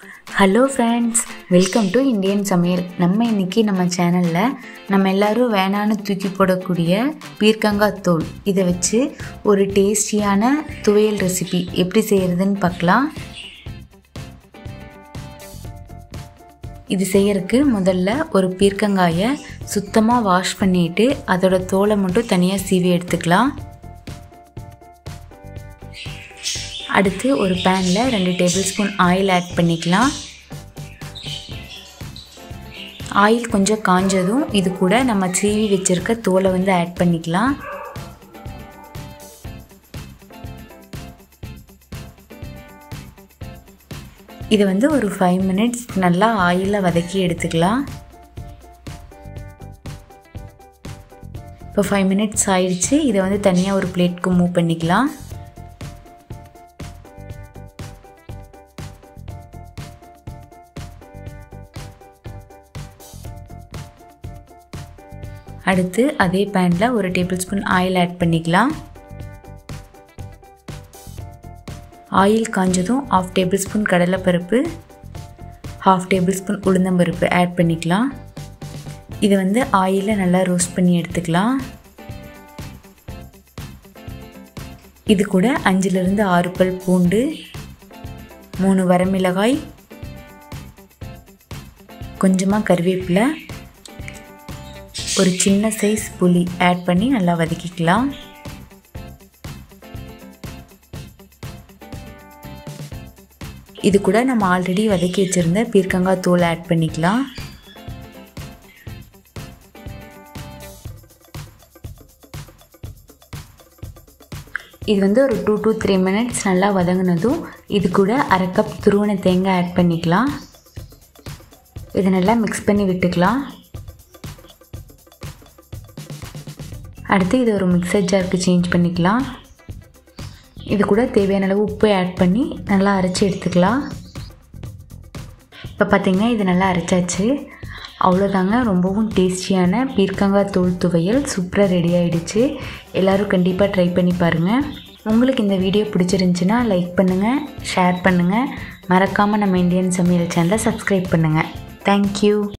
hello friends welcome to Indian Samayal நம்ம இன்னைக்கு நம்ம சேனலில் நம்ம எல்லாரும் வேணான்னு தூக்கி போடக்கூடிய பீர்க்கங்காய் தோல் இதை வச்சு ஒரு டேஸ்டியான துவையல் ரெசிபி எப்படி செய்கிறதுன்னு பார்க்கலாம் இது செய்யறதுக்கு முதல்ல ஒரு பீர்க்கங்காயை சுத்தமாக வாஷ் பண்ணிட்டு அதோட தோலை மட்டும் தனியாக சீவி எடுத்துக்கலாம் அடுத்து ஒரு பேனில் ரெண்டு டேபிள் ஸ்பூன் ஆயில் ஆட் பண்ணிக்கலாம் ஆயில் கொஞ்சம் காஞ்சதும் இது கூட நம்ம சீவி வச்சுருக்க தோலை வந்து ஆட் பண்ணிக்கலாம் இதை வந்து ஒரு ஃபைவ் மினிட்ஸ் நல்லா ஆயிலில் வதக்கி எடுத்துக்கலாம் இப்போ ஃபைவ் மினிட்ஸ் ஆயிடுச்சு இதை வந்து தனியாக ஒரு பிளேட்க்கு மூவ் பண்ணிக்கலாம் அடுத்து அதே பேனில் ஒரு டேபிள் ஸ்பூன் ஆயில் ஆட் பண்ணிக்கலாம் ஆயில் காஞ்சதும் ஆஃப் டேபிள் ஸ்பூன் கடலைப்பருப்பு ஹாஃப் டேபிள் ஸ்பூன் உளுந்தம்பருப்பு ஆட் பண்ணிக்கலாம் இதை வந்து ஆயிலில் நல்லா ரோஸ்ட் பண்ணி எடுத்துக்கலாம் இது கூட அஞ்சுலேருந்து ஆறு பல் பூண்டு மூணு வரமிளகாய் கொஞ்சமாக கருவேப்பிலை ஒரு சின்ன சைஸ் புளி ஆட் பண்ணி நல்லா வதக்கிக்கலாம் இது கூட நம்ம ஆல்ரெடி வதக்கி வச்சுருந்த பீர்க்கங்காய் தூள் ஆட் பண்ணிக்கலாம் இது வந்து ஒரு டூ டு த்ரீ மினிட்ஸ் நல்லா வதங்கினதும் இது கூட அரை கப் துருவன தேங்காய் ஆட் பண்ணிக்கலாம் இதை நல்லா மிக்ஸ் பண்ணி விட்டுக்கலாம் அடுத்து இது ஒரு மிக்சர் ஜாருக்கு சேஞ்ச் பண்ணிக்கலாம் இது கூட தேவையான அளவு உப்பு ஆட் பண்ணி நல்லா அரைச்சி எடுத்துக்கலாம் இப்போ பார்த்திங்கன்னா இது நல்லா அரைச்சாச்சு அவ்வளோதாங்க ரொம்பவும் டேஸ்டியான பீர்க்கங்காய் தூள் துவையல் சூப்பராக ரெடி ஆகிடுச்சு எல்லோரும் கண்டிப்பாக ட்ரை பண்ணி பாருங்கள் உங்களுக்கு இந்த வீடியோ பிடிச்சிருந்துச்சின்னா லைக் பண்ணுங்கள் ஷேர் பண்ணுங்கள் மறக்காமல் நம்ம இந்தியன் சமையல் சேனலை சப்ஸ்கிரைப் பண்ணுங்கள் தேங்க்யூ